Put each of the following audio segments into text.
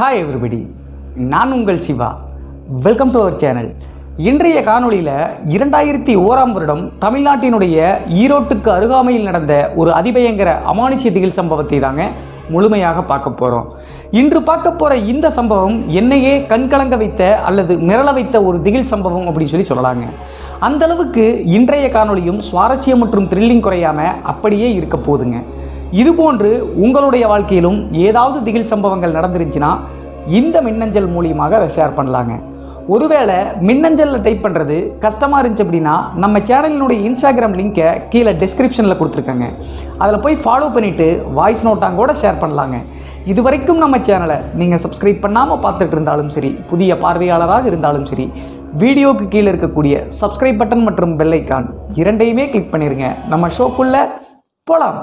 hi everybody நான் உங்கள் Siva welcome to our channel இன்றைய காணொளியில் இரண்டாயிரத்தி ஓராம் வருடம் தமிழ்நாட்டினுடைய ஈரோட்டுக்கு அருகாமையில் நடந்த ஒரு அதிபயங்கர அமானுஷ்ய திகில் சம்பவத்தை தாங்க முழுமையாக பார்க்க போகிறோம் இன்று பார்க்க போகிற இந்த சம்பவம் என்னையே கண்கலங்க வைத்த அல்லது மிரள வைத்த ஒரு திகில் சம்பவம் அப்படின்னு சொல்லி சொல்லலாங்க அந்த அளவுக்கு இன்றைய காணொளியும் சுவாரஸ்யம் மற்றும் த்ரில்லிங் குறையாம அப்படியே இருக்க போகுதுங்க இதுபோன்று உங்களுடைய வாழ்க்கையிலும் ஏதாவது திகில் சம்பவங்கள் நடந்துருந்துச்சுன்னா இந்த மின்னஞ்சல் மூலியமாக அதை ஷேர் பண்ணலாங்க ஒருவேளை மின்னஞ்சலில் டைப் பண்ணுறது கஷ்டமாக இருந்துச்சு அப்படின்னா நம்ம சேனலினுடைய இன்ஸ்டாகிராம் லிங்கை கீழே டிஸ்கிரிப்ஷனில் கொடுத்துருக்கேங்க அதில் போய் ஃபாலோ பண்ணிவிட்டு வாய்ஸ் நோட்டாங்க கூட ஷேர் பண்ணலாங்க இது வரைக்கும் நம்ம சேனலை நீங்கள் சப்ஸ்கிரைப் பண்ணாமல் பார்த்துட்டு இருந்தாலும் சரி புதிய பார்வையாளராக இருந்தாலும் சரி வீடியோக்கு கீழே இருக்கக்கூடிய சப்ஸ்கிரைப் பட்டன் மற்றும் பெல் ஐக்கான் இரண்டையுமே கிளிக் பண்ணிடுங்க நம்ம ஷோக்குள்ளே போகலாம்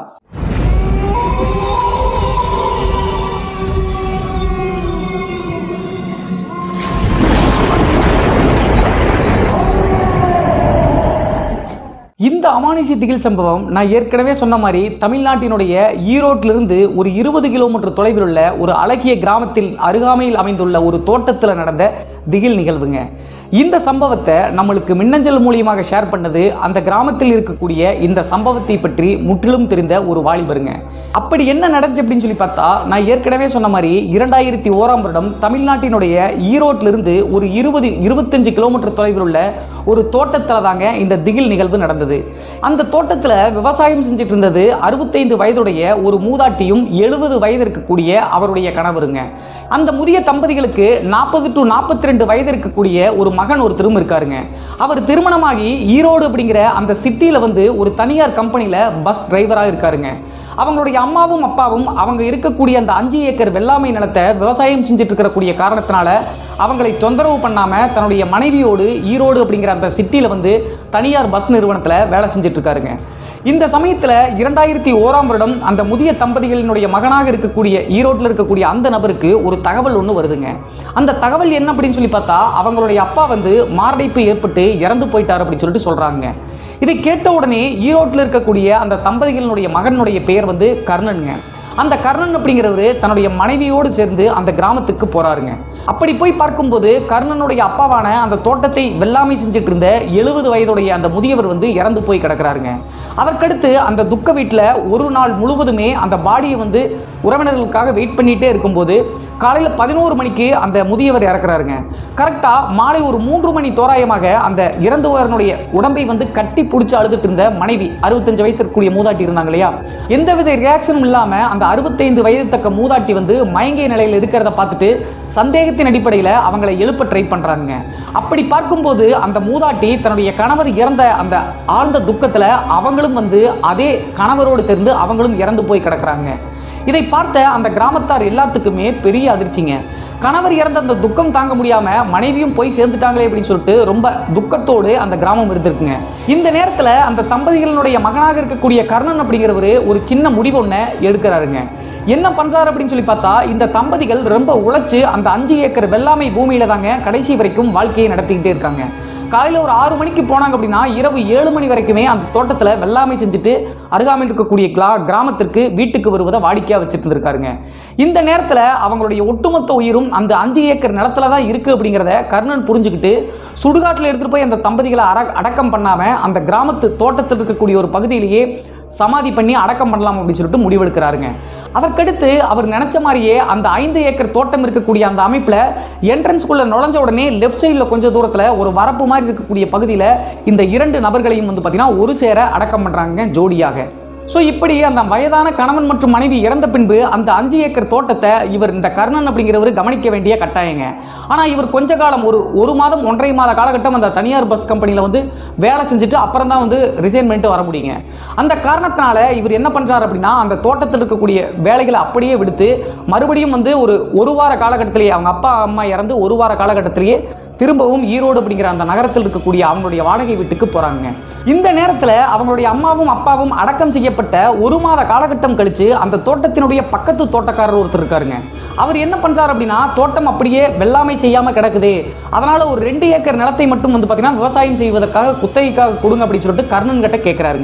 இந்த அமானுஷ்ய திகில் சம்பவம் நான் ஏற்கனவே சொன்ன மாதிரி தமிழ்நாட்டினுடைய ஈரோட்டிலிருந்து ஒரு இருபது கிலோமீட்டர் தொலைவில் உள்ள ஒரு அழகிய கிராமத்தில் அருகாமையில் அமைந்துள்ள ஒரு தோட்டத்தில் நடந்த திகில் நிகழ்வுங்க இந்த சம்பவத்தை நம்மளுக்கு மின்னஞ்சல் மூலியமாக ஷேர் பண்ணது அந்த கிராமத்தில் இருக்கக்கூடிய இந்த சம்பவத்தை பற்றி முற்றிலும் தெரிந்த ஒரு வாலிபருங்க அப்படி என்ன நடந்துச்சு அப்படின்னு சொல்லி பார்த்தா நான் ஏற்கனவே சொன்ன மாதிரி இரண்டாயிரத்தி ஓராம் வருடம் தமிழ்நாட்டினுடைய ஈரோட்டிலிருந்து ஒரு இருபது இருபத்தஞ்சு கிலோமீட்டர் தொலைவில் உள்ள ஒரு தோட்டத்தில் தாங்க இந்த திகில் நிகழ்வு நடந்தது அந்த தோட்டத்தில் விவசாயம் செஞ்சுட்டு இருந்தது அறுபத்தைந்து வயதுடைய ஒரு மூதாட்டியும் எழுபது வயது இருக்கக்கூடிய அவருடைய கணவருங்க அந்த முதிய தம்பதிகளுக்கு நாற்பது டு நாற்பத்தி ரெண்டு வயது இருக்கக்கூடிய ஒரு மகன் ஒருத்தரும் இருக்காருங்க அவர் திருமணமாகி ஈரோடு அப்படிங்கிற அந்த சிட்டியில் வந்து ஒரு தனியார் கம்பெனியில் பஸ் டிரைவராக இருக்காருங்க அவங்களுடைய அம்மாவும் அப்பாவும் அவங்க இருக்கக்கூடிய அந்த அஞ்சு ஏக்கர் வெள்ளாமை நிலத்தை விவசாயம் செஞ்சுட்டு இருக்கக்கூடிய காரணத்தினால அவங்களை தொந்தரவு பண்ணாமல் தன்னுடைய மனைவியோடு ஈரோடு அப்படிங்கிற அந்த சிட்டியில் வந்து தனியார் பஸ் நிறுவனத்தில் வேலை செஞ்சுட்டு இருக்காருங்க இந்த சமயத்தில் இரண்டாயிரத்தி ஓராம் வருடம் அந்த முதிய தம்பதிகளினுடைய மகனாக இருக்கக்கூடிய ஈரோட்டில் இருக்கக்கூடிய அந்த நபருக்கு ஒரு தகவல் ஒன்று வருதுங்க அந்த தகவல் என்ன அப்படின்னு சொல்லி பார்த்தா அவங்களுடைய அப்பா வந்து மாரடைப்பு ஏற்பட்டு இறந்து போயிட்டார் அப்படின்னு சொல்லிட்டு சொல்கிறாங்க இதை கேட்ட உடனே ஈரோட்டில் இருக்கக்கூடிய அந்த தம்பதிகளினுடைய மகனுடைய பெயர் வந்து கர்ணனுங்க அந்த கர்ணன் அப்படிங்கிறவர் தன்னுடைய மனைவியோடு சேர்ந்து அந்த கிராமத்துக்கு போறாருங்க அப்படி போய் பார்க்கும்போது கர்ணனுடைய அப்பாவான அந்த தோட்டத்தை வெள்ளாமை செஞ்சுட்டு இருந்த எழுபது வயதுடைய அந்த முதியவர் வந்து இறந்து போய் கிடக்குறாருங்க அதற்கடுத்து அந்த துக்க வீட்டில் ஒரு நாள் முழுவதுமே அந்த பாடியை வந்து உறவினர்களுக்காக வெயிட் பண்ணிகிட்டே இருக்கும்போது காலையில் பதினோரு மணிக்கு அந்த முதியவர் இறக்குறாருங்க கரெக்டாக மாலை ஒரு மூன்று மணி தோராயமாக அந்த இறந்தவரனுடைய உடம்பை வந்து கட்டி பிடிச்சி அழுதுட்டு இருந்த மனைவி அறுபத்தஞ்சு வயசு இருக்கக்கூடிய மூதாட்டி இருந்தாங்க இல்லையா எந்தவித ரியாக்ஷனும் இல்லாமல் அந்த அறுபத்தைந்து வயது தக்க மூதாட்டி வந்து மயங்கிய நிலையில் இருக்கிறத பார்த்துட்டு சந்தேகத்தின் அடிப்படையில் அவங்களை எழுப்ப ட்ரை பண்ணுறாங்க அப்படி பார்க்கும்போது அந்த மூதாட்டி தன்னுடைய கணவர் இறந்த அந்த ஆழ்ந்த துக்கத்தில் அவங்களும் வந்து அதே கணவரோடு சேர்ந்து அவங்களும் இறந்து போய் கிடக்குறாங்க இதை பார்த்த அந்த கிராமத்தார் எல்லாத்துக்குமே பெரிய அதிர்ச்சிங்க கணவர் இறந்த அந்த துக்கம் தாங்க முடியாம மனைவியும் போய் சேர்ந்துட்டாங்களே அப்படின்னு சொல்லிட்டு ரொம்ப துக்கத்தோடு அந்த கிராமம் இருந்திருக்குங்க இந்த நேரத்தில் அந்த தம்பதிகளினுடைய மகனாக இருக்கக்கூடிய கர்ணன் அப்படிங்கிறவர் ஒரு சின்ன முடிவு ஒன்று எடுக்கிறாருங்க என்ன பண்றாரு அப்படின்னு சொல்லி பார்த்தா இந்த தம்பதிகள் ரொம்ப உழைச்சு அந்த அஞ்சு ஏக்கர் வெள்ளாமை பூமியில தாங்க கடைசி வரைக்கும் வாழ்க்கையை நடத்திக்கிட்டே இருக்காங்க காலையில் ஒரு ஆறு மணிக்கு போனாங்க அப்படின்னா இரவு ஏழு மணி வரைக்குமே அந்த தோட்டத்தில் வெள்ளாமை செஞ்சுட்டு அருகாமையில் இருக்கக்கூடிய கிளா கிராமத்திற்கு வீட்டுக்கு வருவதை வாடிக்கையாக வச்சுட்டு இருந்திருக்காருங்க இந்த நேரத்தில் அவங்களுடைய ஒட்டுமொத்த உயிரும் அந்த அஞ்சு ஏக்கர் நிலத்துல தான் இருக்குது அப்படிங்கிறத கர்ணன் புரிஞ்சுக்கிட்டு சுடுகாட்டில் எடுத்துகிட்டு போய் அந்த தம்பதிகளை அட அடக்கம் பண்ணாமல் அந்த கிராமத்து தோட்டத்தில் இருக்கக்கூடிய ஒரு பகுதியிலேயே சமாதி பண்ணி அடக்கம் பண்ணலாம் அப்படின்னு சொல்லிட்டு முடிவெடுக்கிறாருங்க அதற்கடுத்து அவர் நினைச்ச மாதிரியே அந்த ஐந்து ஏக்கர் தோட்டம் இருக்கக்கூடிய அந்த அமைப்பில் என்ட்ரன்ஸ்குள்ளே நுழைஞ்ச உடனே லெஃப்ட் சைடில் கொஞ்சம் தூரத்தில் ஒரு வரப்பு மாதிரி இருக்கக்கூடிய பகுதியில் இந்த இரண்டு நபர்களையும் வந்து பார்த்தீங்கன்னா ஒரு சேர அடக்கம் பண்ணுறாங்க ஜோடியாக ஸோ இப்படி அந்த வயதான கணவன் மற்றும் மனைவி இறந்த பின்பு அந்த அஞ்சு ஏக்கர் தோட்டத்தை இவர் இந்த கர்ணன் அப்படிங்கிறவர் கவனிக்க வேண்டிய கட்டாயங்க ஆனால் இவர் கொஞ்ச காலம் ஒரு ஒரு மாதம் ஒன்றரை மாத காலகட்டம் அந்த தனியார் பஸ் கம்பெனியில் வந்து வேலை செஞ்சுட்டு அப்புறம் தான் வந்து ரிசைன் பண்ணிட்டு வர முடியுங்க அந்த காரணத்தினால இவர் என்ன பண்ணுறாரு அப்படின்னா அந்த தோட்டத்தில் இருக்கக்கூடிய வேலைகளை அப்படியே விடுத்து மறுபடியும் வந்து ஒரு ஒரு வார காலகட்டத்திலேயே அவங்க அப்பா அம்மா இறந்து ஒரு வார காலகட்டத்திலேயே திரும்பவும் ஈரோடு அப்படிங்கிற அந்த நகரத்தில் இருக்கக்கூடிய அவங்களுடைய வாடகை வீட்டுக்கு போகிறாங்க இந்த நேரத்தில் அவங்களுடைய அம்மாவும் அப்பாவும் அடக்கம் செய்யப்பட்ட ஒரு மாத காலகட்டம் கழித்து அந்த தோட்டத்தினுடைய பக்கத்து தோட்டக்காரர் ஒருத்தர் இருக்காருங்க அவர் என்ன பண்ணுறாரு அப்படின்னா தோட்டம் அப்படியே வெள்ளாமை செய்யாமல் கிடக்குது அதனால் ஒரு ரெண்டு ஏக்கர் நிலத்தை மட்டும் வந்து பார்த்தீங்கன்னா விவசாயம் செய்வதற்காக குத்தகைக்காக கொடுங்க அப்படின்னு சொல்லிட்டு கர்ணன் கிட்ட கேட்குறாருங்க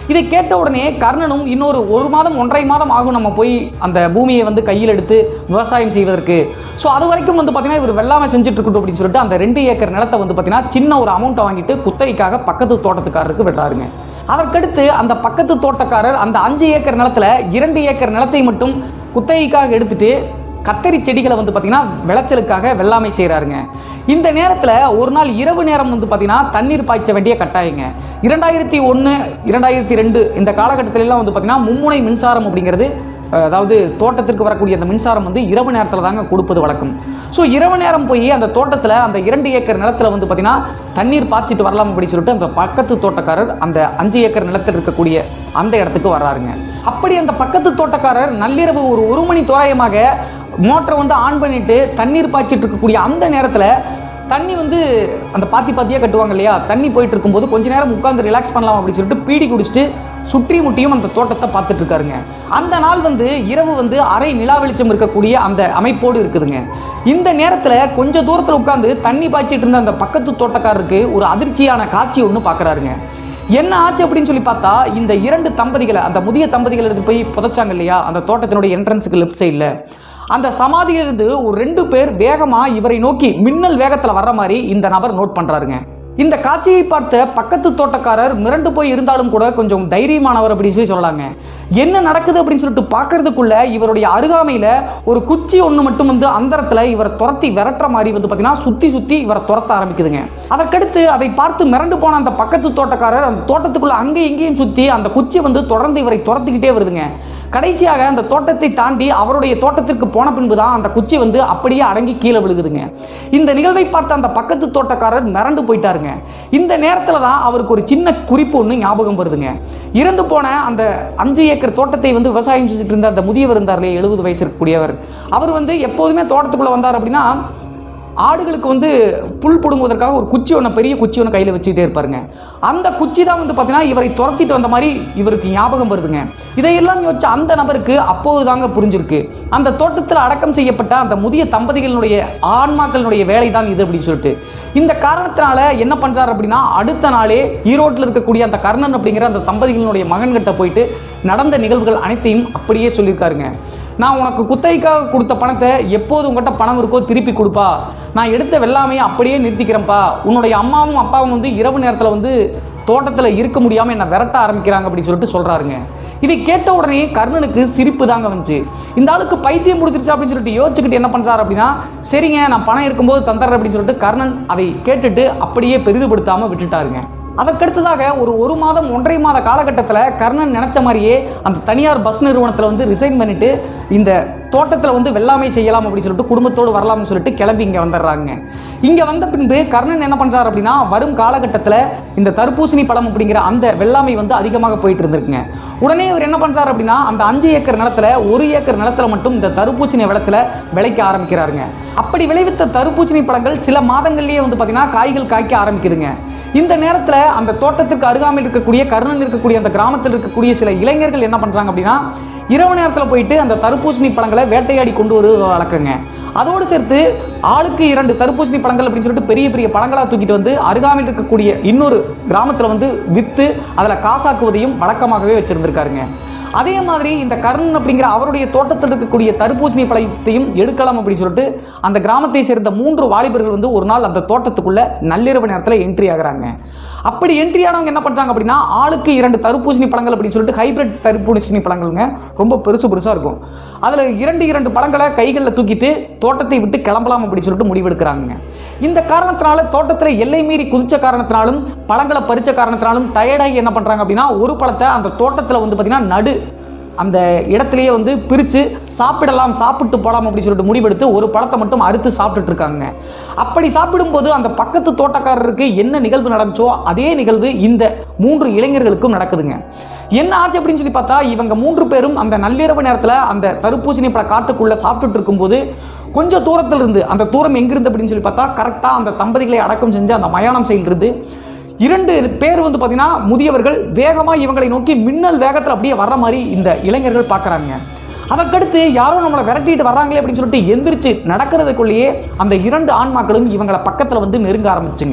இதை கேட்ட உடனே கர்ணனும் இன்னொரு ஒரு மாதம் ஒன்றரை மாதம் ஆகும் நம்ம போய் அந்த பூமியை வந்து கையில் எடுத்து விவசாயம் செய்வதற்கு ஸோ அது வரைக்கும் வந்து பார்த்தீங்கன்னா இவர் வெள்ளாமை செஞ்சுட்டு இருக்கட்டும் அப்படின்னு சொல்லிட்டு அந்த ரெண்டு ஏக்கர் நிலத்தை வந்து பார்த்தீங்கன்னா சின்ன ஒரு அமௌண்ட்டை வாங்கிட்டு குத்தகைக்காக பக்கத்து தோட்டத்துக்காரருக்கு விடுறாருங்க அதற்கடுத்து அந்த பக்கத்து தோட்டக்காரர் அந்த அஞ்சு ஏக்கர் நிலத்துல இரண்டு ஏக்கர் நிலத்தை மட்டும் குத்தகைக்காக எடுத்துட்டு கத்தரி செடிகளை வந்து பார்த்தீங்கன்னா விளைச்சலுக்காக வெள்ளாமை செய்கிறாருங்க இந்த நேரத்தில் ஒரு நாள் இரவு நேரம் வந்து பார்த்தீங்கன்னா தண்ணீர் பாய்ச்ச வேண்டிய கட்டாயங்க இரண்டாயிரத்தி ஒன்று இரண்டாயிரத்தி ரெண்டு இந்த காலகட்டத்தில எல்லாம் வந்து பார்த்தீங்கன்னா மும்முனை மின்சாரம் அப்படிங்கிறது அஹ், அதாவது தோட்டத்திற்கு வரக்கூடிய அந்த மின்சாரம் வந்து இரவு நேரத்தில் தாங்க கொடுப்பது வழக்கம் ஸோ இரவு நேரம் போய் அந்த தோட்டத்தில் அந்த இரண்டு ஏக்கர் நிலத்தில் வந்து பார்த்தீங்கன்னா தண்ணீர் பாய்ச்சிட்டு வரலாம் அப்படின்னு சொல்லிட்டு அந்த பக்கத்து தோட்டக்காரர் அந்த அஞ்சு ஏக்கர் நிலத்தில் இருக்கக்கூடிய அந்த இடத்துக்கு வர்றாருங்க அப்படி அந்த பக்கத்து தோட்டக்காரர் நள்ளிரவு ஒரு ஒரு மணி தோராயமாக மோட்டரை வந்து ஆன் பண்ணிட்டு தண்ணீர் பாய்ச்சிட்டு இருக்கக்கூடிய அந்த நேரத்தில் தண்ணி வந்து அந்த பாத்தி பாத்தியாக கட்டுவாங்க இல்லையா தண்ணி போயிட்டு இருக்கும்போது கொஞ்ச நேரம் உட்காந்து ரிலாக்ஸ் பண்ணலாம் அப்படின்னு சொல்லிட்டு பீடி குடிச்சிட்டு சுற்றி முட்டியும் அந்த தோட்டத்தை பார்த்துட்டு இருக்காருங்க அந்த நாள் வந்து இரவு வந்து அரை நிலா வெளிச்சம் இருக்கக்கூடிய அந்த அமைப்போடு இருக்குதுங்க இந்த நேரத்தில் கொஞ்சம் தூரத்தில் உட்காந்து தண்ணி பாய்ச்சிட்டு இருந்த அந்த பக்கத்து தோட்டக்காரருக்கு ஒரு அதிர்ச்சியான காட்சி ஒன்று பார்க்குறாருங்க என்ன ஆச்சு அப்படின்னு சொல்லி பார்த்தா இந்த இரண்டு தம்பதிகளை அந்த முதிய தம்பதிகள் எடுத்து போய் புதைச்சாங்க இல்லையா அந்த தோட்டத்தினுடைய என்ட்ரன்ஸுக்கு லெஃப்ட் சைடில் அந்த சமாதியிலிருந்து ஒரு ரெண்டு பேர் வேகமாக இவரை நோக்கி மின்னல் வேகத்தில் வர்ற மாதிரி இந்த நபர் நோட் பண்ணுறாருங்க இந்த காட்சியை பார்த்த பக்கத்து தோட்டக்காரர் மிரண்டு போய் இருந்தாலும் கூட கொஞ்சம் தைரியமானவர் அப்படின்னு சொல்லி சொல்லலாங்க என்ன நடக்குது அப்படின்னு சொல்லிட்டு பார்க்கறதுக்குள்ள இவருடைய அருகாமையில் ஒரு குச்சி ஒன்று மட்டும் வந்து அந்தரத்தில் இவரை துரத்தி விரட்டுற மாதிரி வந்து பார்த்தீங்கன்னா சுற்றி சுற்றி இவரை துரத்த ஆரம்பிக்குதுங்க அதற்கடுத்து அதை பார்த்து மிரண்டு போன அந்த பக்கத்து தோட்டக்காரர் அந்த தோட்டத்துக்குள்ள அங்கேயும் இங்கேயும் சுற்றி அந்த குச்சி வந்து தொடர்ந்து இவரை துரத்திக்கிட்டே வருதுங்க கடைசியாக அந்த தோட்டத்தை தாண்டி அவருடைய தோட்டத்திற்கு போன பின்பு தான் அந்த குச்சி வந்து அப்படியே அடங்கி கீழே விழுகுதுங்க இந்த நிகழ்வை பார்த்த அந்த பக்கத்து தோட்டக்காரர் மிரண்டு போயிட்டாருங்க இந்த நேரத்தில் தான் அவருக்கு ஒரு சின்ன குறிப்பு ஒன்று ஞாபகம் வருதுங்க இறந்து போன அந்த அஞ்சு ஏக்கர் தோட்டத்தை வந்து விவசாயம் செஞ்சுட்டு இருந்த அந்த முதியவர் இருந்தார்லே எழுபது வயசு இருக்கக்கூடியவர் அவர் வந்து எப்போதுமே தோட்டத்துக்குள்ளே வந்தார் அப்படின்னா ஆடுகளுக்கு வந்து புல் பிடுங்குவதற்காக ஒரு குச்சி ஒன்று பெரிய குச்சி ஒன்று கையில் வச்சுக்கிட்டே இருப்பாருங்க அந்த குச்சி தான் வந்து பார்த்தீங்கன்னா இவரை துரத்திட்டு வந்த மாதிரி இவருக்கு ஞாபகம் வருதுங்க இதையெல்லாம் யோசிச்ச அந்த நபருக்கு அப்போது தாங்க புரிஞ்சிருக்கு அந்த தோட்டத்தில் அடக்கம் செய்யப்பட்ட அந்த முதிய தம்பதிகளினுடைய ஆன்மாக்களினுடைய வேலை தான் இது அப்படின்னு சொல்லிட்டு இந்த காரணத்தினால என்ன பண்றாரு அப்படின்னா அடுத்த நாளே ஈரோட்டில் இருக்கக்கூடிய அந்த கர்ணன் அப்படிங்கிற அந்த தம்பதிகளினுடைய மகன்கிட்ட போயிட்டு நடந்த நிகழ்வுகள் அனைத்தையும் அப்படியே சொல்லியிருக்காருங்க நான் உனக்கு குத்தகைக்காக கொடுத்த பணத்தை எப்போது உங்ககிட்ட பணம் இருக்கோ திருப்பி கொடுப்பா நான் எடுத்த வெள்ளாமையை அப்படியே நிறுத்திக்கிறேன்ப்பா உன்னுடைய அம்மாவும் அப்பாவும் வந்து இரவு நேரத்தில் வந்து தோட்டத்தில் இருக்க முடியாமல் என்னை விரட்ட ஆரம்பிக்கிறாங்க அப்படின்னு சொல்லிட்டு சொல்கிறாருங்க இதை கேட்ட உடனே கர்ணனுக்கு சிரிப்பு தாங்க வந்துச்சு இந்த ஆளுக்கு பைத்தியம் முடிச்சிருச்சு அப்படின்னு சொல்லிட்டு யோசிச்சுக்கிட்டு என்ன பண்ணுறாரு அப்படின்னா சரிங்க நான் பணம் இருக்கும்போது தந்துடுறேன் அப்படின்னு சொல்லிட்டு கர்ணன் அதை கேட்டுட்டு அப்படியே பெரிதுபடுத்தாமல் விட்டுட்டாருங்க அதற்கடுத்ததாக ஒரு ஒரு மாதம் ஒன்றரை மாத காலகட்டத்தில் கர்ணன் நினச்ச மாதிரியே அந்த தனியார் பஸ் நிறுவனத்தில் வந்து ரிசைன் பண்ணிட்டு இந்த தோட்டத்தில் வந்து வெள்ளாமை செய்யலாம் அப்படின்னு சொல்லிட்டு குடும்பத்தோடு வரலாம்னு சொல்லிட்டு கிளம்பி இங்கே வந்துடுறாங்க இங்கே வந்த பின்பு கர்ணன் என்ன பண்ணுறாரு அப்படின்னா வரும் காலகட்டத்தில் இந்த தர்பூசணி பழம் அப்படிங்கிற அந்த வெள்ளாமை வந்து அதிகமாக போயிட்டு இருந்திருக்குங்க உடனே இவர் என்ன பண்ணுறாரு அப்படின்னா அந்த அஞ்சு ஏக்கர் நிலத்துல ஒரு ஏக்கர் நிலத்துல மட்டும் இந்த தர்பூசணி விளத்துல விளைக்க ஆரம்பிக்கிறாருங்க அப்படி விளைவித்த தர்பூசணி பழங்கள் சில மாதங்கள்லேயே வந்து பார்த்தீங்கன்னா காய்கள் காய்க்க ஆரம்பிக்குதுங்க இந்த நேரத்தில் அந்த தோட்டத்திற்கு அருகாமையில் இருக்கக்கூடிய கருணன் இருக்கக்கூடிய அந்த கிராமத்தில் இருக்கக்கூடிய சில இளைஞர்கள் என்ன பண்ணுறாங்க அப்படின்னா இரவு நேரத்தில் போயிட்டு அந்த தர்பூசணி பழங்களை வேட்டையாடி கொண்டு வருவது வழக்கங்க அதோடு சேர்த்து ஆளுக்கு இரண்டு தர்பூசணி பழங்கள் அப்படின்னு சொல்லிட்டு பெரிய பெரிய பழங்களாக தூக்கிட்டு வந்து அருகாமையில் இருக்கக்கூடிய இன்னொரு கிராமத்தில் வந்து விற்று அதில் காசாக்குவதையும் வழக்கமாகவே வச்சுருந்துருக்காருங்க அதே மாதிரி இந்த கர்ணன் அப்படிங்கிற அவருடைய தோட்டத்தில் இருக்கக்கூடிய தர்பூசணி பழத்தையும் எடுக்கலாம் அப்படின்னு சொல்லிட்டு அந்த கிராமத்தை சேர்ந்த மூன்று வாலிபர்கள் வந்து ஒரு நாள் அந்த தோட்டத்துக்குள்ள நள்ளிரவு நேரத்தில் என்ட்ரி ஆகுறாங்க அப்படி என்ட்ரி ஆனவங்க என்ன பண்ணுறாங்க அப்படின்னா ஆளுக்கு இரண்டு தர்பூசணி பழங்கள் அப்படின்னு சொல்லிட்டு ஹைபிரிட் தர்பூசணி பழங்கள்ங்க ரொம்ப பெருசு பெருசாக இருக்கும் அதில் இரண்டு இரண்டு பழங்களை கைகளில் தூக்கிட்டு தோட்டத்தை விட்டு கிளம்பலாம் அப்படின்னு சொல்லிட்டு முடிவெடுக்கிறாங்க இந்த காரணத்தினால தோட்டத்தில் எல்லை மீறி குதிச்ச காரணத்தினாலும் பழங்களை பறிச்ச காரணத்தினாலும் டயர்டாகி என்ன பண்ணுறாங்க அப்படின்னா ஒரு பழத்தை அந்த தோட்டத்தில் வந்து பார்த்திங்கன்னா நடு அந்த இடத்துலையே வந்து பிரித்து சாப்பிடலாம் சாப்பிட்டு போகலாம் அப்படின்னு சொல்லிட்டு முடிவெடுத்து ஒரு பழத்தை மட்டும் அறுத்து சாப்பிட்டுட்டு இருக்காங்க அப்படி சாப்பிடும்போது அந்த பக்கத்து தோட்டக்காரருக்கு என்ன நிகழ்வு நடந்துச்சோ அதே நிகழ்வு இந்த மூன்று இளைஞர்களுக்கும் நடக்குதுங்க என்ன ஆச்சு அப்படின்னு சொல்லி பார்த்தா இவங்க மூன்று பேரும் அந்த நள்ளிரவு நேரத்தில் அந்த தர்பூசணி பழ காட்டுக்குள்ளே சாப்பிட்டுட்டு இருக்கும்போது கொஞ்சம் தூரத்தில் இருந்து அந்த தூரம் எங்கிருந்து அப்படின்னு சொல்லி பார்த்தா கரெக்டாக அந்த தம்பதிகளை அடக்கம் செஞ்சு அந்த மயானம் சைடிலிருந்து இரண்டு பேர் வந்து பார்த்தீங்கன்னா முதியவர்கள் வேகமாக இவங்களை நோக்கி மின்னல் வேகத்தில் அப்படியே வர்ற மாதிரி இந்த இளைஞர்கள் பார்க்குறாங்க அதற்கடுத்து யாரோ நம்மளை விரட்டிட்டு வர்றாங்களே அப்படின்னு சொல்லிட்டு எந்திரிச்சு நடக்கிறதுக்குள்ளேயே அந்த இரண்டு ஆன்மாக்களும் இவங்களை பக்கத்தில் வந்து நெருங்க ஆரம்பிச்சுங்க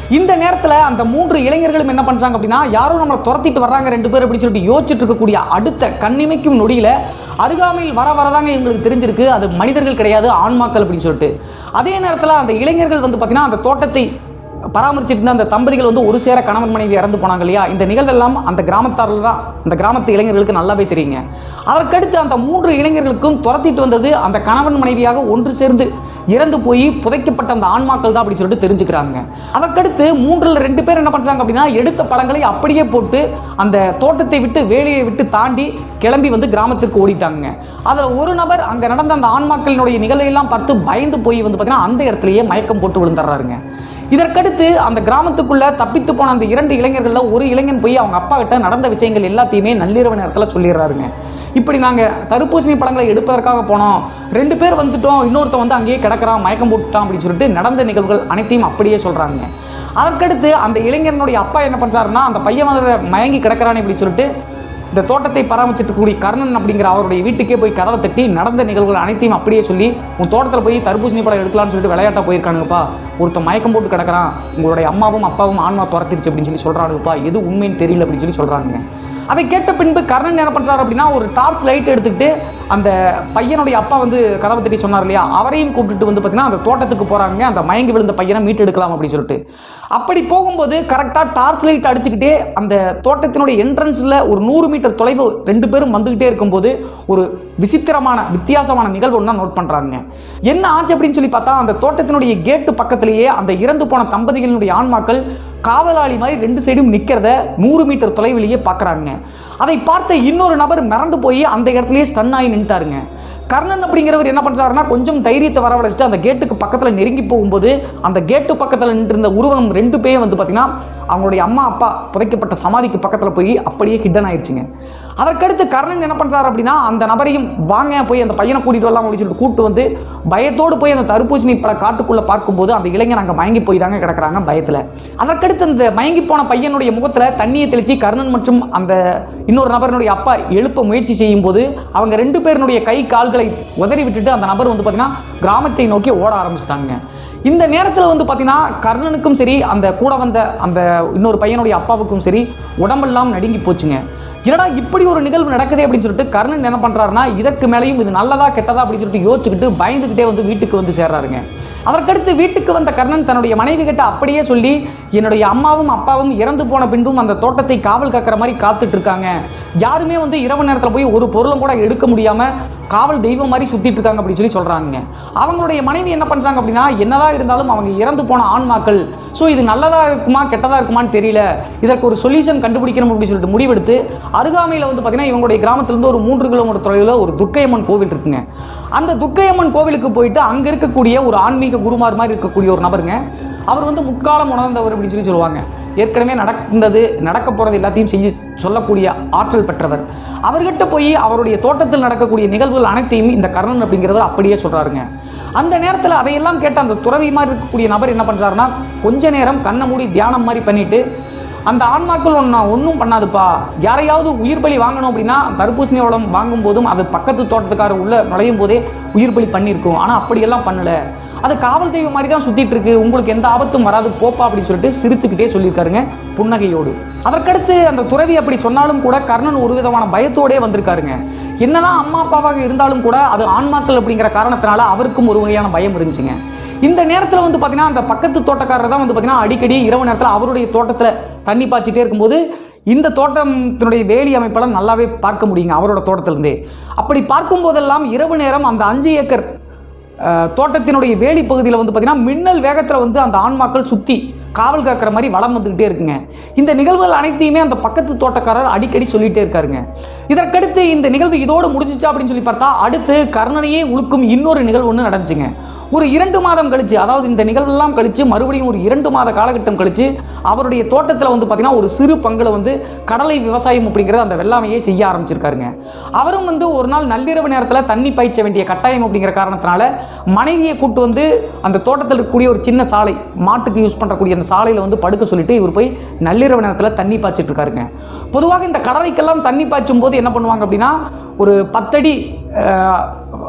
இந்த நேரத்தில் அந்த மூன்று இளைஞர்களும் என்ன பண்றாங்க அப்படின்னா யாரும் நம்மளை துரத்திட்டு வர்றாங்க ரெண்டு பேர் அப்படின்னு சொல்லிட்டு யோசிச்சுட்டு இருக்கக்கூடிய அடுத்த கண்ணிமைக்கும் நொடியில அருகாமையில் வர வரதாங்க எங்களுக்கு தெரிஞ்சிருக்கு அது மனிதர்கள் கிடையாது ஆன்மாக்கள் அப்படின்னு சொல்லிட்டு அதே நேரத்தில் அந்த இளைஞர்கள் வந்து பார்த்தீங்கன்னா அந்த தோட்டத்தை பராமரிச்சிட்டு இருந்த அந்த தம்பதிகள் வந்து ஒரு சேர கணவன் மனைவி இறந்து போனாங்க இல்லையா இந்த நிகழ்வெல்லாம் அந்த கிராமத்தாரில் தான் அந்த கிராமத்து இளைஞர்களுக்கு நல்லாவே தெரியுங்க அதற்கடுத்து அந்த மூன்று இளைஞர்களுக்கும் துரத்திட்டு வந்தது அந்த கணவன் மனைவியாக ஒன்று சேர்ந்து இறந்து போய் புதைக்கப்பட்ட அந்த ஆன்மாக்கள் தான் அப்படின்னு சொல்லிட்டு தெரிஞ்சுக்கிறாங்க அதற்கடுத்து மூன்றில் ரெண்டு பேர் என்ன பண்றாங்க அப்படின்னா எடுத்த பழங்களை அப்படியே போட்டு அந்த தோட்டத்தை விட்டு வேலையை விட்டு தாண்டி கிளம்பி வந்து கிராமத்திற்கு ஓடிட்டாங்க அதில் ஒரு நபர் அங்கே நடந்த அந்த ஆன்மாக்களினுடைய நிகழ்வையெல்லாம் பார்த்து பயந்து போய் வந்து பார்த்தீங்கன்னா அந்த இடத்துலயே மயக்கம் போட்டு விழுந்துடுறாருங்க இதற்கடுத்து அந்த கிராமத்துக்குள்ள தப்பித்து போன அந்த இரண்டு இளைஞர்கள்ல ஒரு இளைஞன் போய் அவங்க அப்பா கிட்ட நடந்த விஷயங்கள் எல்லாத்தையுமே நள்ளிரவு நேரத்தில் சொல்லிடுறாருங்க இப்படி நாங்கள் தடுப்பூசணி பழங்களை எடுப்பதற்காக போனோம் ரெண்டு பேர் வந்துட்டோம் இன்னொருத்தன் வந்து அங்கேயே கிடக்குறான் மயக்கம் போட்டுட்டான் அப்படின்னு சொல்லிட்டு நடந்த நிகழ்வுகள் அனைத்தையும் அப்படியே சொல்றாங்க அதற்கடுத்து அந்த இளைஞனுடைய அப்பா என்ன பண்றாருன்னா அந்த பையன் வந்து மயங்கி கிடக்குறானே அப்படின்னு சொல்லிட்டு இந்த தோட்டத்தை பராமரிச்சிட்டு கூடிய கர்ணன் அப்படிங்கிற அவருடைய வீட்டுக்கே போய் கதவை தட்டி நடந்த நிகழ்வுகள் அனைத்தையும் அப்படியே சொல்லி உன் தோட்டத்தில் போய் தர்பூசணி பழம் எடுக்கலாம்னு சொல்லிட்டு விளையாட்டா போயிருக்கானுங்கப்பா ஒருத்தன் மயக்கம் போட்டு கிடக்குறான் உங்களுடைய அம்மாவும் அப்பாவும் ஆன்மா துரத்திருச்சு அப்படின்னு சொல்லி சொல்றானுங்கப்பா எது உண்மைன்னு தெரியல அப்படின்னு சொல்லி சொல்றாங்க அதை கேட்ட பின்பு கர்ணன் என்ன பண்றாரு அப்படின்னா ஒரு டார்ச் லைட் எடுத்துக்கிட்டு அந்த பையனுடைய அப்பா வந்து கதவை தட்டி சொன்னார் இல்லையா அவரையும் கூப்பிட்டுட்டு வந்து பார்த்தீங்கன்னா அந்த தோட்டத்துக்கு போறாங்க அந்த மயங்கி விழுந்த பையனை மீட்டு எடுக்கலாம் அப்படின்னு சொல்லிட்டு அப்படி போகும்போது கரெக்டாக டார்ச் லைட் அடிச்சுக்கிட்டே அந்த தோட்டத்தினுடைய என்ட்ரன்ஸில் ஒரு நூறு மீட்டர் தொலைவு ரெண்டு பேரும் வந்துக்கிட்டே இருக்கும்போது ஒரு விசித்திரமான வித்தியாசமான நிகழ்வு ஒன்றா நோட் பண்ணுறாங்க என்ன ஆச்சு அப்படின்னு சொல்லி பார்த்தா அந்த தோட்டத்தினுடைய கேட்டு பக்கத்திலேயே அந்த இறந்து போன தம்பதிகளினுடைய ஆன்மாக்கள் காவலாளி மாதிரி ரெண்டு சைடும் நிற்கிறத நூறு மீட்டர் தொலைவிலேயே பார்க்குறாங்க அதை பார்த்த இன்னொரு நபர் மிரண்டு போய் அந்த இடத்துலயே ஸ்டன் ஆகி நின்ட்டாருங்க கர்ணன் அப்படிங்கிறவர் என்ன பண்றாருன்னா கொஞ்சம் தைரியத்தை வரவழைச்சிட்டு அந்த கேட்டுக்கு பக்கத்தில் நெருங்கி போகும்போது அந்த கேட்டு பக்கத்தில் நின்றிருந்த உருவம் ரெண்டு பேரும் வந்து பார்த்தீங்கன்னா அவங்களுடைய அம்மா அப்பா புதைக்கப்பட்ட சமாதிக்கு பக்கத்தில் போய் அப்படியே ஹிடன் ஆயிடுச்சுங்க அதற்கடுத்து கர்ணன் என்ன பண்றாரு அப்படின்னா அந்த நபரையும் வாங்க போய் அந்த பையனை கூட்டிட்டு வரலாம் அப்படின்னு சொல்லிட்டு கூட்டு வந்து பயத்தோடு போய் அந்த தடுப்பூசணி பல காட்டுக்குள்ள பார்க்கும்போது அந்த இளைஞன் அங்கே மயங்கி போய் தாங்க கிடக்குறாங்க பயத்தில் அதற்கடுத்து அந்த மயங்கி போன பையனுடைய முகத்தில் தண்ணியை தெளிச்சு கர்ணன் மற்றும் அந்த இன்னொரு நபரினுடைய அப்பா எழுப்ப முயற்சி செய்யும் போது அவங்க ரெண்டு பேரினுடைய கை கால்களை உதறி விட்டுட்டு அந்த நபர் வந்து பார்த்தீங்கன்னா கிராமத்தை நோக்கி ஓட ஆரம்பிச்சிட்டாங்க இந்த நேரத்தில் வந்து பார்த்தீங்கன்னா கர்ணனுக்கும் சரி அந்த கூட வந்த அந்த இன்னொரு பையனுடைய அப்பாவுக்கும் சரி உடம்பெல்லாம் நடுங்கி போச்சுங்க என்னடா இப்படி ஒரு நிகழ்வு நடக்குதே அப்படின்னு சொல்லிட்டு கர்ணன் என்ன பண்றாருன்னா இதற்கு மேலேயும் இது நல்லதா கெட்டதா அப்படின்னு சொல்லிட்டு யோசிச்சுக்கிட்டு பயந்துக்கிட்டே வந்து வீட்டுக்கு வந்து சேர்றாருங்க அதற்கடுத்து வீட்டுக்கு வந்த கர்ணன் தன்னுடைய மனைவி கிட்ட அப்படியே சொல்லி என்னுடைய அம்மாவும் அப்பாவும் இறந்து போன பின்பும் அந்த தோட்டத்தை காவல் காக்கிற மாதிரி காத்துட்டு இருக்காங்க யாருமே வந்து இரவு நேரத்தில் போய் ஒரு பொருளும் கூட எடுக்க முடியாம காவல் தெய்வம் மாதிரி சுத்திட்டு இருக்காங்க அப்படின்னு சொல்லி சொல்றாங்க அவங்களுடைய மனைவி என்ன பண்றாங்க அப்படின்னா என்னதான் இருந்தாலும் அவங்க இறந்து போன ஆன்மாக்கள் ஸோ இது நல்லதா இருக்குமா கெட்டதா இருக்குமான்னு தெரியல இதற்கு ஒரு சொல்யூஷன் கண்டுபிடிக்கணும் அப்படின்னு சொல்லிட்டு முடிவெடுத்து அருகாமையில் வந்து பார்த்தீங்கன்னா இவங்களுடைய கிராமத்திலிருந்து ஒரு மூன்று கிலோமீட்டர் தொலைவில் ஒரு துர்க்கையம்மன் கோவில் இருக்குங்க அந்த துர்க்கையம்மன் கோவிலுக்கு போயிட்டு அங்கே இருக்கக்கூடிய ஒரு ஆன்மீக குருமார் மாதிரி இருக்கக்கூடிய ஒரு நபருங்க அவர் வந்து முக்காலம் உணர்ந்தவர் அப்படின்னு சொல்லி சொல்லுவாங்க ஏற்கனவே நடந்தது நடக்க போகிறது எல்லாத்தையும் செஞ்சு சொல்லக்கூடிய ஆற்றல் பெற்றவர் அவர்கிட்ட போய் அவருடைய தோட்டத்தில் நடக்கக்கூடிய நிகழ்வுகள் அனைத்தையும் இந்த கர்ணன் அப்படிங்கிறத அப்படியே சொல்கிறாருங்க அந்த நேரத்தில் அதையெல்லாம் கேட்ட அந்த துறவி மாதிரி இருக்கக்கூடிய நபர் என்ன பண்ணுறாருன்னா கொஞ்ச நேரம் கண்ணை மூடி தியானம் மாதிரி பண்ணிட்டு அந்த ஆன்மாக்கள் ஒன்று ஒன்றும் பண்ணாதுப்பா யாரையாவது உயிர் பலி வாங்கணும் அப்படின்னா தர்பூசணி வளம் வாங்கும் போதும் அது பக்கத்து தோட்டத்துக்காரர் உள்ள நுழையும் போதே உயிர் பலி பண்ணியிருக்கும் ஆனால் அப்படியெல்லாம் பண்ணல அது காவல் தெய்வம் மாதிரி தான் சுத்திட்டு இருக்கு உங்களுக்கு எந்த ஆபத்தும் வராது போப்பா அப்படின்னு சொல்லிட்டு சிரிச்சுக்கிட்டே சொல்லியிருக்காருங்க புன்னகையோடு அதற்கடுத்து அந்த துறவி அப்படி சொன்னாலும் கூட கர்ணன் ஒரு விதமான பயத்தோடே வந்திருக்காருங்க என்னதான் அம்மா அப்பாவாக இருந்தாலும் கூட அது ஆன்மாக்கள் அப்படிங்கிற காரணத்தினால அவருக்கும் ஒரு வகையான பயம் இருந்துச்சுங்க இந்த நேரத்தில் வந்து பார்த்தீங்கன்னா அந்த பக்கத்து தோட்டக்காரர் தான் வந்து பார்த்தீங்கன்னா அடிக்கடி இரவு நேரத்தில் அவருடைய தோட்டத்தில் தண்ணி பாய்ச்சிட்டே இருக்கும்போது இந்த தோட்டத்தினுடைய வேலி அமைப்பெல்லாம் நல்லாவே பார்க்க முடியுங்க அவரோட தோட்டத்திலிருந்தே அப்படி பார்க்கும் போதெல்லாம் இரவு நேரம் அந்த அஞ்சு ஏக்கர் அஹ், தோட்டத்தினுடைய வேலி பகுதியில் வந்து பார்த்தீங்கன்னா மின்னல் வேகத்தில் வந்து அந்த ஆன்மாக்கள் சுற்றி காவல் காக்கிற மாதிரி வளம் வந்துக்கிட்டே இருக்குங்க இந்த நிகழ்வுகள் அனைத்தையுமே அந்த பக்கத்து தோட்டக்காரர் அடிக்கடி சொல்லிட்டே இருக்காருங்க இதற்கடுத்து இந்த நிகழ்வு இதோடு முடிஞ்சிச்சா அப்படின்னு சொல்லி பார்த்தா அடுத்து கர்ணனையே உழுக்கும் இன்னொரு நிகழ்வு ஒன்று நடந்துச்சுங்க ஒரு இரண்டு மாதம் கழிச்சு அதாவது இந்த நிகழ்வெல்லாம் கழிச்சு மறுபடியும் ஒரு இரண்டு மாத காலகட்டம் கழிச்சு அவருடைய தோட்டத்தில் வந்து பார்த்தீங்கன்னா ஒரு சிறு பங்குல வந்து கடலை விவசாயம் அப்படிங்கிறது அந்த வெள்ளாமையை செய்ய ஆரம்பிச்சிருக்காருங்க அவரும் வந்து ஒரு நாள் நள்ளிரவு நேரத்தில் தண்ணி பாய்ச்ச வேண்டிய கட்டாயம் அப்படிங்கிற காரணத்தினால மனைவியை கூட்டு வந்து அந்த தோட்டத்தில் இருக்கக்கூடிய ஒரு சின்ன சாலை மாட்டுக்கு யூஸ் பண்ணுறக்கூடிய அந்த சாலையில் வந்து படுக்க சொல்லிட்டு இவர் போய் நள்ளிரவு நேரத்தில் தண்ணி பாய்ச்சிட்டு இருக்காருங்க பொதுவாக இந்த கடலைக்கெல்லாம் தண்ணி பாய்ச்சும் போது என்ன பண்ணுவாங்க அப்படின்னா ஒரு பத்தடி அஹ்,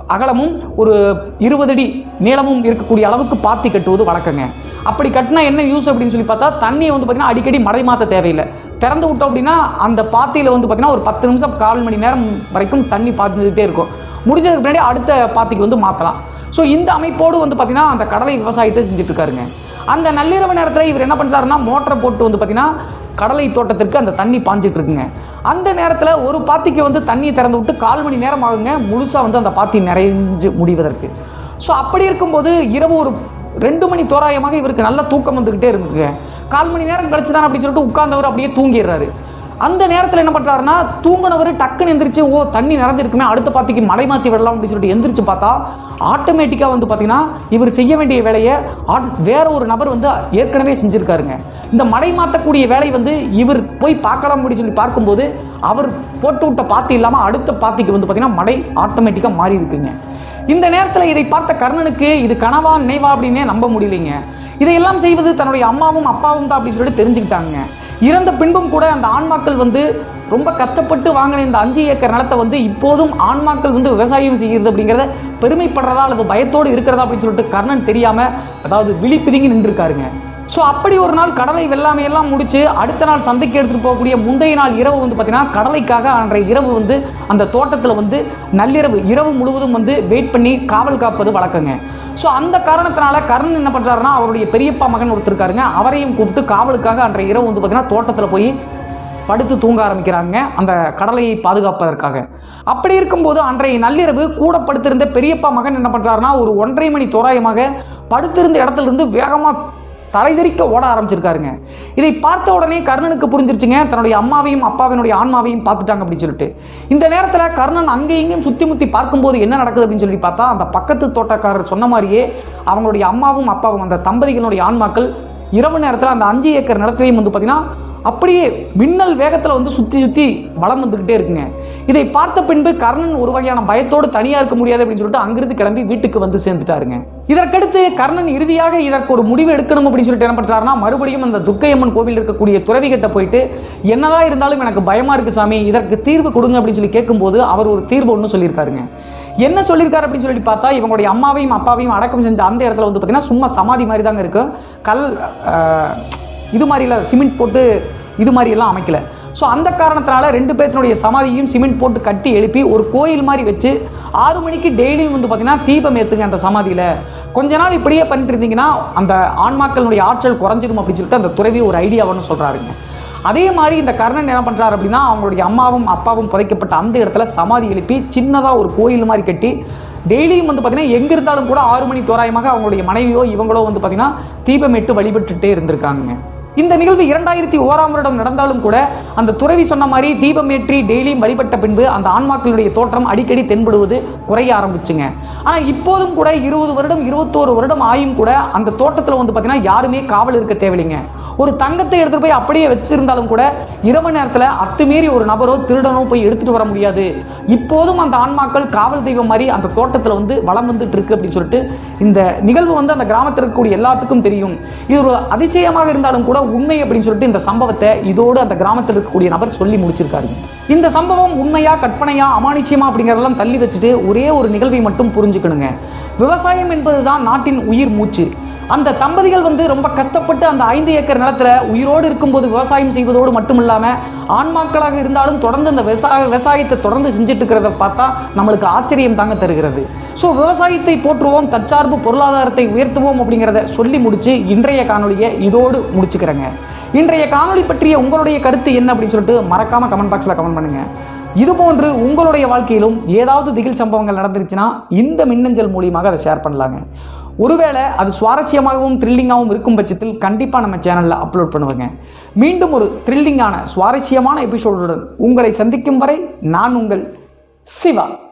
அகலமும் ஒரு இருபது அடி நீளமும் இருக்கக்கூடிய அளவுக்கு பாத்தி கட்டுவது வழக்கங்க அப்படி கட்டினா என்ன யூஸ் அப்படின்னு சொல்லி பார்த்தா தண்ணியை வந்து பார்த்தீங்கன்னா அடிக்கடி மடை மாற்ற தேவையில்லை திறந்து விட்டோம் அப்படின்னா அந்த பாத்தியில் வந்து பார்த்தீங்கன்னா ஒரு பத்து நிமிஷம் கால் மணி நேரம் வரைக்கும் தண்ணி பாய்ஞ்சுக்கிட்டே இருக்கும் முடிஞ்சதுக்கு பின்னாடி அடுத்த பாத்திக்கு வந்து மாற்றலாம் ஸோ இந்த அமைப்போடு வந்து பார்த்தீங்கன்னா அந்த கடலை விவசாயத்தை செஞ்சுட்டு இருக்காருங்க அந்த நள்ளிரவு நேரத்தில் இவர் என்ன பண்ணுறாருன்னா மோட்டரை போட்டு வந்து பார்த்தீங்கன்னா கடலை தோட்டத்திற்கு அந்த தண்ணி பாஞ்சிட்டு இருக்குங்க அந்த நேரத்தில் ஒரு பாத்திக்கு வந்து தண்ணியை திறந்து விட்டு கால் மணி நேரம் ஆகுங்க முழுசாக வந்து அந்த பாத்தி நிறைஞ்சு முடிவதற்கு ஸோ அப்படி இருக்கும்போது இரவு ஒரு ரெண்டு மணி தோராயமாக இவருக்கு நல்ல தூக்கம் வந்துக்கிட்டே இருந்துங்க கால் மணி நேரம் கழிச்சு தான் அப்படின்னு சொல்லிட்டு உட்கார்ந்தவர் அப்படியே தூங்கிடுறாரு அந்த நேரத்தில் என்ன பண்ணுறாருன்னா தூங்கினவர் டக்குன்னு எந்திரிச்சு ஓ தண்ணி நிறைஞ்சிருக்குமே அடுத்த பாத்திக்கு மடை மாற்றி விடலாம் அப்படின்னு சொல்லிட்டு எந்திரிச்சு பார்த்தா ஆட்டோமேட்டிக்காக வந்து பார்த்தீங்கன்னா இவர் செய்ய வேண்டிய வேலையை ஆட்- வேற ஒரு நபர் வந்து ஏற்கனவே செஞ்சுருக்காருங்க இந்த மடை மாற்றக்கூடிய வேலை வந்து இவர் போய் பார்க்கலாம் அப்படின்னு சொல்லி பார்க்கும்போது அவர் போட்டு விட்ட பாத்தி இல்லாமல் அடுத்த பாத்திக்கு வந்து பார்த்தீங்கன்னா மடை ஆட்டோமேட்டிக்காக மாறி இருக்குங்க இந்த நேரத்தில் இதை பார்த்த கர்ணனுக்கு இது கனவா நினைவா அப்படின்னே நம்ப முடியலைங்க இதையெல்லாம் செய்வது தன்னுடைய அம்மாவும் அப்பாவும் தான் அப்படின்னு சொல்லிட்டு தெரிஞ்சுக்கிட்டாங்க இறந்த பின்பும் கூட அந்த ஆன்மாக்கள் வந்து ரொம்ப கஷ்டப்பட்டு வாங்கின இந்த அஞ்சு ஏக்கர் நிலத்தை வந்து இப்போதும் ஆன்மாக்கள் வந்து விவசாயம் செய்கிறது அப்படிங்கிறத பெருமைப்படுறதா அல்லது பயத்தோடு இருக்கிறதா அப்படின்னு சொல்லிட்டு கர்ணன் தெரியாம அதாவது விழி பிதுங்கி நின்றுருக்காருங்க ஸோ அப்படி ஒரு நாள் கடலை வெள்ளாமை எல்லாம் முடிச்சு அடுத்த நாள் சந்தைக்கு எடுத்துகிட்டு போகக்கூடிய முந்தைய நாள் இரவு வந்து பார்த்தீங்கன்னா கடலைக்காக அன்றைய இரவு வந்து அந்த தோட்டத்தில் வந்து நள்ளிரவு இரவு முழுவதும் வந்து வெயிட் பண்ணி காவல் காப்பது வழக்கங்க ஸோ அந்த காரணத்தினால கர்ணன் என்ன பண்ணுறாருன்னா அவருடைய பெரியப்பா மகன் ஒருத்தர் இருக்காருங்க அவரையும் கூப்பிட்டு காவலுக்காக அன்றைய இரவு வந்து பார்த்தீங்கன்னா தோட்டத்தில் போய் படுத்து தூங்க ஆரம்பிக்கிறாங்க அந்த கடலையை பாதுகாப்பதற்காக அப்படி இருக்கும்போது அன்றைய நள்ளிரவு கூட படுத்திருந்த பெரியப்பா மகன் என்ன பண்ணுறாருன்னா ஒரு ஒன்றரை மணி தோராயமாக படுத்திருந்த இடத்துல இருந்து வேகமாக தலைதெறிக்க ஓட ஆரம்பிச்சிருக்காருங்க இதை பார்த்த உடனே கர்ணனுக்கு புரிஞ்சிருச்சுங்க தன்னுடைய அம்மாவையும் அப்பாவினுடைய ஆன்மாவையும் பார்த்துட்டாங்க அப்படின்னு சொல்லிட்டு இந்த நேரத்தில் கர்ணன் அங்கேயும் இங்கேயும் சுற்றி முற்றி பார்க்கும்போது என்ன நடக்குது அப்படின்னு சொல்லி பார்த்தா அந்த பக்கத்து தோட்டக்காரர் சொன்ன மாதிரியே அவங்களுடைய அம்மாவும் அப்பாவும் அந்த தம்பதிகளுடைய ஆன்மாக்கள் இரவு நேரத்தில் அந்த அஞ்சு ஏக்கர் நிலத்திலையும் வந்து பார்த்தீங்கன்னா அப்படியே மின்னல் வேகத்தில் வந்து சுற்றி சுற்றி வளம் வந்துக்கிட்டே இருக்குங்க இதை பார்த்த பின்பு கர்ணன் ஒரு வகையான பயத்தோடு தனியாக இருக்க முடியாது அப்படின்னு சொல்லிட்டு அங்கிருந்து கிளம்பி வீட்டுக்கு வந்து சேர்ந்துட்டாருங்க இதற்கடுத்து கர்ணன் இறுதியாக இதற்கு ஒரு முடிவு எடுக்கணும் அப்படின்னு சொல்லிட்டு என்ன பண்ணுறாருன்னா மறுபடியும் அந்த துர்க்கையம்மன் கோவில் இருக்கக்கூடிய துறவிகிட்ட போயிட்டு என்னதான் இருந்தாலும் எனக்கு பயமா இருக்கு சாமி இதற்கு தீர்வு கொடுங்க அப்படின்னு சொல்லி கேட்கும்போது அவர் ஒரு தீர்வு ஒன்று சொல்லியிருக்காருங்க என்ன சொல்லியிருக்காரு அப்படின்னு சொல்லிட்டு பார்த்தா இவங்களுடைய அம்மாவையும் அப்பாவையும் அடக்கம் செஞ்ச அந்த இடத்துல வந்து பார்த்தீங்கன்னா சும்மா சமாதி மாதிரி தாங்க இருக்கும் கல் ஆஹ், இது மாதிரி இல்லை சிமெண்ட் போட்டு இது மாதிரி எல்லாம் அமைக்கல ஸோ அந்த காரணத்தினால ரெண்டு பேர்த்தினுடைய சமாதியும் சிமெண்ட் போட்டு கட்டி எழுப்பி ஒரு கோயில் மாதிரி வச்சு ஆறு மணிக்கு டெய்லியும் வந்து பார்த்தீங்கன்னா தீபம் ஏற்றுங்க அந்த சமாதியில் கொஞ்ச நாள் இப்படியே பண்ணிட்டு இருந்தீங்கன்னா அந்த ஆன்மாக்களுடைய ஆற்றல் குறைஞ்சிரும் அப்படின்னு சொல்லிட்டு அந்த துறவி ஒரு ஐடியாவுன்னு சொல்கிறாருங்க அதே மாதிரி இந்த கர்ணன் என்ன பண்ணுறாரு அப்படின்னா அவங்களுடைய அம்மாவும் அப்பாவும் புதைக்கப்பட்ட அந்த இடத்துல சமாதி எழுப்பி சின்னதாக ஒரு கோயில் மாதிரி கட்டி டெய்லியும் வந்து பார்த்தீங்கன்னா எங்கே இருந்தாலும் கூட ஆறு மணி தோராயமாக அவங்களுடைய மனைவியோ இவங்களோ வந்து பார்த்தீங்கன்னா தீபமிட்டு வழிபட்டுட்டே இருந்திருக்காங்க இந்த நிகழ்வு இரண்டாயிரத்தி ஓராம் வருடம் நடந்தாலும் கூட அந்த துறவி சொன்ன மாதிரி தீபம் ஏற்றி டெய்லியும் வழிபட்ட பின்பு அந்த ஆன்மாக்களுடைய தோற்றம் அடிக்கடி தென்படுவது குறைய ஆரம்பிச்சுங்க ஆனால் இப்போதும் கூட இருபது வருடம் இருபத்தோரு வருடம் ஆயும் கூட அந்த தோட்டத்தில் வந்து பார்த்தீங்கன்னா யாருமே காவல் இருக்க தேவையில்லைங்க ஒரு தங்கத்தை எடுத்துட்டு போய் அப்படியே வச்சிருந்தாலும் கூட இரவு நேரத்தில் அத்துமீறி ஒரு நபரோ திருடனோ போய் எடுத்துட்டு வர முடியாது இப்போதும் அந்த ஆன்மாக்கள் காவல் தெய்வம் மாதிரி அந்த தோட்டத்தில் வந்து வளம் வந்துட்டு இருக்கு அப்படின்னு சொல்லிட்டு இந்த நிகழ்வு வந்து அந்த கிராமத்தில் இருக்கக்கூடிய எல்லாத்துக்கும் தெரியும் இது ஒரு அதிசயமாக இருந்தாலும் கூட உண்மை அப்படின்னு சொல்லிட்டு இந்த சம்பவத்தை இதோடு அந்த கிராமத்தில் இருக்கக்கூடிய நபர் சொல்லி முடிச்சிருக்காருங்க இந்த சம்பவம் உண்மையா கற்பனையா அமானுஷ்யமா அப்படிங்கிறதெல்லாம் தள்ளி வச்சுட்டு ஒரே ஒரு நிகழ்வை மட்டும் புரிஞ்சுக்கணுங்க விவசாயம் என்பதுதான் நாட்டின் உயிர் மூச்சு அந்த தம்பதிகள் வந்து ரொம்ப கஷ்டப்பட்டு அந்த ஐந்து ஏக்கர் நிலத்துல உயிரோடு இருக்கும்போது விவசாயம் செய்வதோடு மட்டும் இல்லாம ஆன்மாக்களாக இருந்தாலும் தொடர்ந்து அந்த விவசாய விவசாயத்தை தொடர்ந்து செஞ்சுட்டு இருக்கிறத பார்த்தா நம்மளுக்கு ஆச்சரியம் தாங்க தருகிறது ஸோ விவசாயத்தை போற்றுவோம் தற்சார்பு பொருளாதாரத்தை உயர்த்துவோம் அப்படிங்கிறத சொல்லி முடிச்சு இன்றைய காணொலியை இதோடு முடிச்சுக்கிறேங்க இன்றைய காணொளி பற்றிய உங்களுடைய கருத்து என்ன அப்படின்னு சொல்லிட்டு மறக்காம கமெண்ட் பாக்ஸில் கமெண்ட் பண்ணுங்க இது போன்று உங்களுடைய வாழ்க்கையிலும் ஏதாவது திகில் சம்பவங்கள் நடந்துருச்சுன்னா இந்த மின்னஞ்சல் மூலியமாக அதை ஷேர் பண்ணலாங்க ஒருவேளை அது சுவாரஸ்யமாகவும் த்ரில்லிங்காகவும் இருக்கும் பட்சத்தில் கண்டிப்பாக நம்ம சேனலில் அப்லோட் பண்ணுவேங்க மீண்டும் ஒரு த்ரில்லிங்கான சுவாரஸ்யமான எபிசோடுடன் உங்களை சந்திக்கும் வரை நான் உங்கள் சிவா